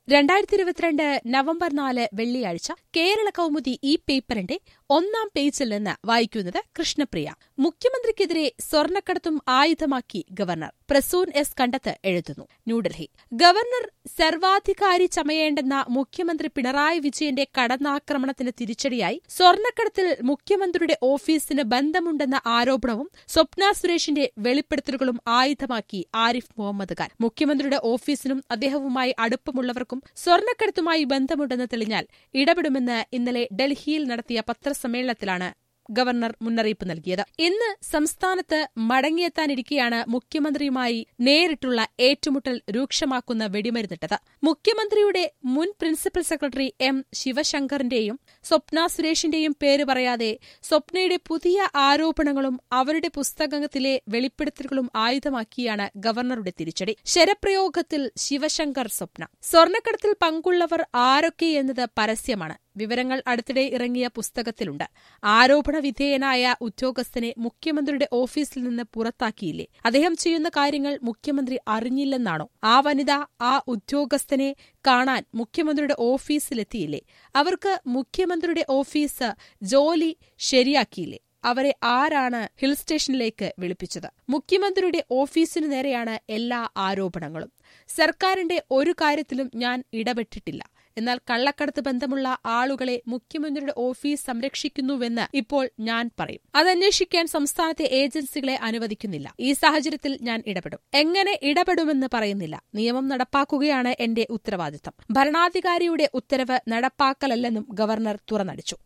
രണ്ടായിരത്തി ഇരുപത്തിരണ്ട് നവംബർ നാല് വെള്ളിയാഴ്ച കേരള കൗമുദി ഈ പേപ്പറിന്റെ ഒന്നാം പേജിൽ നിന്ന് വായിക്കുന്നത് കൃഷ്ണപ്രിയ മുഖ്യമന്ത്രിക്കെതിരെ സ്വർണ്ണക്കടത്തും ആയുധമാക്കി ഗവർണർ പ്രസൂൻ എസ് കണ്ടത്ത് എഴുതുന്നു ന്യൂഡൽഹി ഗവർണർ സർവാധികാരി ചമയേണ്ടെന്ന മുഖ്യമന്ത്രി പിണറായി വിജയന്റെ കടന്നാക്രമണത്തിന് തിരിച്ചടിയായി സ്വർണ്ണക്കടത്തിൽ മുഖ്യമന്ത്രിയുടെ ഓഫീസിന് ബന്ധമുണ്ടെന്ന ആരോപണവും സ്വപ്ന സുരേഷിന്റെ വെളിപ്പെടുത്തലുകളും ആയുധമാക്കി ആരിഫ് മുഹമ്മദ് ഖാൻ മുഖ്യമന്ത്രിയുടെ ഓഫീസിനും അദ്ദേഹവുമായി അടുപ്പമുള്ളവർക്കും സ്വർണ്ണക്കടത്തുമായി ബന്ധമുണ്ടെന്ന് തെളിഞ്ഞാൽ ഇടപെടുമെന്ന് ഇന്നലെ ഡൽഹിയിൽ നടത്തിയ പത്രസമ്മേളനത്തിലാണ് ഗവർണർ മുന്നറിയിപ്പ് നൽകിയത് ഇന്ന് സംസ്ഥാനത്ത് മടങ്ങിയെത്താനിരിക്കെയാണ് മുഖ്യമന്ത്രിയുമായി നേരിട്ടുള്ള ഏറ്റുമുട്ടൽ രൂക്ഷമാക്കുന്ന വെടിമരുന്നിട്ടത് മുഖ്യമന്ത്രിയുടെ മുൻ പ്രിൻസിപ്പൽ സെക്രട്ടറി എം ശിവശങ്കറിന്റെയും സ്വപ്ന സുരേഷിന്റെയും പേര് പറയാതെ സ്വപ്നയുടെ പുതിയ ആരോപണങ്ങളും അവരുടെ പുസ്തകത്തിലെ വെളിപ്പെടുത്തലുകളും ആയുധമാക്കിയാണ് ഗവർണറുടെ തിരിച്ചടി ശരപ്രയോഗത്തിൽ ശിവശങ്കർ സ്വപ്ന സ്വർണ്ണക്കടത്തിൽ പങ്കുള്ളവർ ആരൊക്കെയെന്നത് പരസ്യമാണ് വിവരങ്ങൾ അടുത്തിടെ ഇറങ്ങിയ പുസ്തകത്തിലുണ്ട് ആരോപണ വിധേയനായ ഉദ്യോഗസ്ഥനെ മുഖ്യമന്ത്രിയുടെ ഓഫീസിൽ നിന്ന് പുറത്താക്കിയില്ലേ അദ്ദേഹം ചെയ്യുന്ന കാര്യങ്ങൾ മുഖ്യമന്ത്രി അറിഞ്ഞില്ലെന്നാണോ ആ വനിത ആ ഉദ്യോഗസ്ഥനെ കാണാൻ മുഖ്യമന്ത്രിയുടെ ഓഫീസിലെത്തിയില്ലേ അവർക്ക് മുഖ്യമന്ത്രിയുടെ ഓഫീസ് ജോലി ശരിയാക്കിയില്ലേ അവരെ ആരാണ് ഹിൽ സ്റ്റേഷനിലേക്ക് വിളിപ്പിച്ചത് മുഖ്യമന്ത്രിയുടെ ഓഫീസിനു നേരെയാണ് എല്ലാ ആരോപണങ്ങളും സർക്കാരിന്റെ ഒരു കാര്യത്തിലും ഞാൻ ഇടപെട്ടിട്ടില്ല എന്നാൽ കള്ളക്കടത്ത് ബന്ധമുള്ള ആളുകളെ മുഖ്യമന്ത്രിയുടെ ഓഫീസ് സംരക്ഷിക്കുന്നുവെന്ന് ഇപ്പോൾ ഞാൻ പറയും അതന്വേഷിക്കാൻ സംസ്ഥാനത്തെ ഏജൻസികളെ അനുവദിക്കുന്നില്ല ഈ സാഹചര്യത്തിൽ ഞാൻ ഇടപെടും എങ്ങനെ ഇടപെടുമെന്ന് പറയുന്നില്ല നിയമം നടപ്പാക്കുകയാണ് എന്റെ ഉത്തരവാദിത്തം ഭരണാധികാരിയുടെ ഉത്തരവ് നടപ്പാക്കലല്ലെന്നും ഗവർണർ തുറന്നടിച്ചു